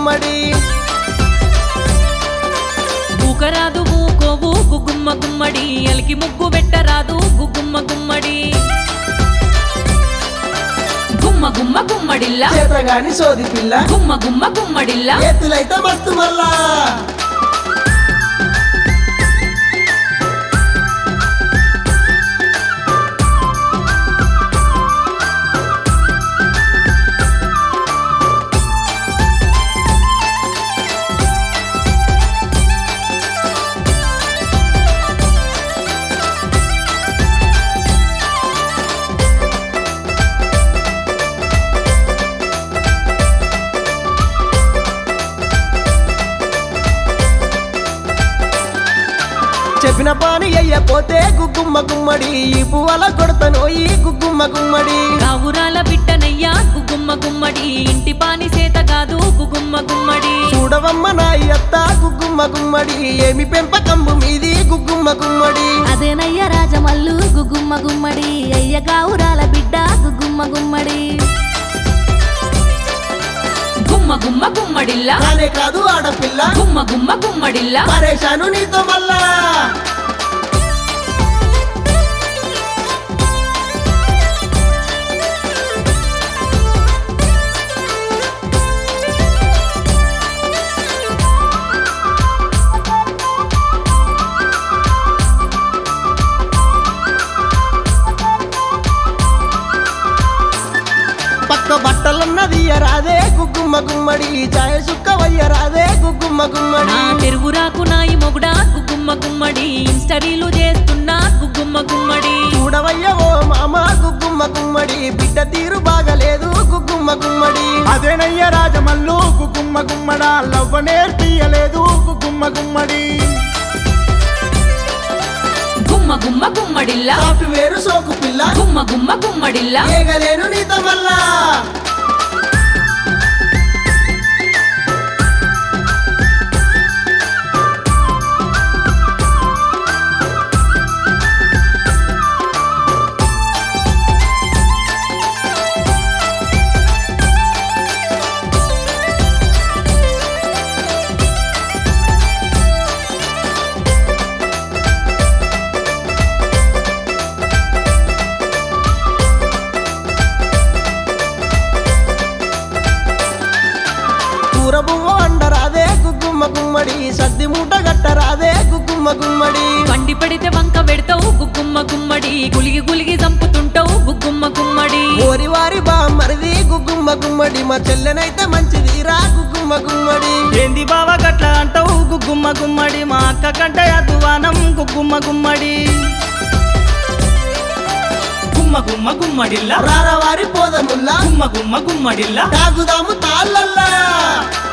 గుమ్మడి ఊకరాదు ఊకోవు గుగ్గుమ్మ గుమ్మడి ఎలికి ముగ్గు పెట్టరాదు గుగ్గుమ్మ గుమ్మడి గుమ్మ గుమ్మ గుమ్మడిల్లా చేతగాని సోది పిల్ల గుమ్మ గుమ్మ గుమ్మడిల్లా ఎత్తులైతే మస్తు మళ్ళా చెప్పిన పాని అయ్యపోతే గుగ్గుమ్మ గుమ్మడి ఈ పువ్వల కొడతను ఈ గుగ్గుమ్మ గుమ్మడి రావురాల బిడ్డనయ్యా గుగ్గుమ్మ గుమ్మడి ఇంటి పాని సేత కాదు గుగ్గుమ్మ గుమ్మడి చూడవమ్మ నా అత్త గుగ్గుమ్మ గుమ్మడి ఏమి పెంపకంబు మీది గుగ్గుమ్మ గుమ్మడి అదేనయ్య రాజమల్లు గుగ్గుమ్మ గుమ్మడి అయ్య గావురాల బిడ్డ గుగ్గుమ్మ గుమ్మడి గుమ్మ గుమ్మ గుమ్మడిల్లా కానే కాదు ఆడపిల్ల గుమ్మ గుమ్మ గుమ్మడిల్లా పరేషాను నీతో మళ్ళా పక్క బట్టలన్నది రాదే గుగ్గుమ్మ గుమ్మడి చాయ సుక్క వయ్యరాదే గుగ్గుమ్మ గుమ్మడి నా తెరుగురాకు నాయి మొగుడా గుగ్గుమ్మ గుమ్మడి ఇన్స్టరీలు చేస్తున్నా గుగ్గుమ్మ గుమ్మడి చూడవయ్య ఓ మామ గుగ్గుమ్మ గుమ్మడి బిడ్డ తీరు బాగలేదు గుగ్గుమ్మ గుమ్మడి అదేనయ్య రాజమల్లు గుమ్మ గుమ్మడ లవ్వ నేర్పియలేదు గుమ్మ గుమ్మడి గుమ్మ గుమ్మ గుమ్మడిల్లా సాఫ్ట్వేర్ సోకు పిల్ల గుమ్మ గుమ్మ గుమ్మడిల్లా ఏగలేను నీతో మళ్ళా కూర బువ్వ అండరాదే గుగ్గుమ్మ గుమ్మడి సద్ది మూట గట్టరాదే గుగ్గుమ్మ గుమ్మడి పండి పెడితే వంక పెడతావు గుగ్గుమ్మ గుమ్మడి గులిగి గులిగి చంపుతుంటావు గుగ్గుమ్మ గుమ్మడి ఓరి వారి బామ్మరిది గుగ్గుమ్మ గుమ్మడి మా చెల్లెనైతే మంచిది రా గుగ్గుమ్మ గుమ్మడి ఏంది బావ గట్ల అంటావు గుమ్మ గుమ్మడి మా అక్క కంటే అద్వానం గుమ్మ గుమ్మడి గుమ్మ గుమ్మ గుమ్మడిల్లా రారా వారి పోదముల్లా గుమ్మ గుమ్మ గుమ్మడిల్లా తాగుదాము తాళ్ళల్లా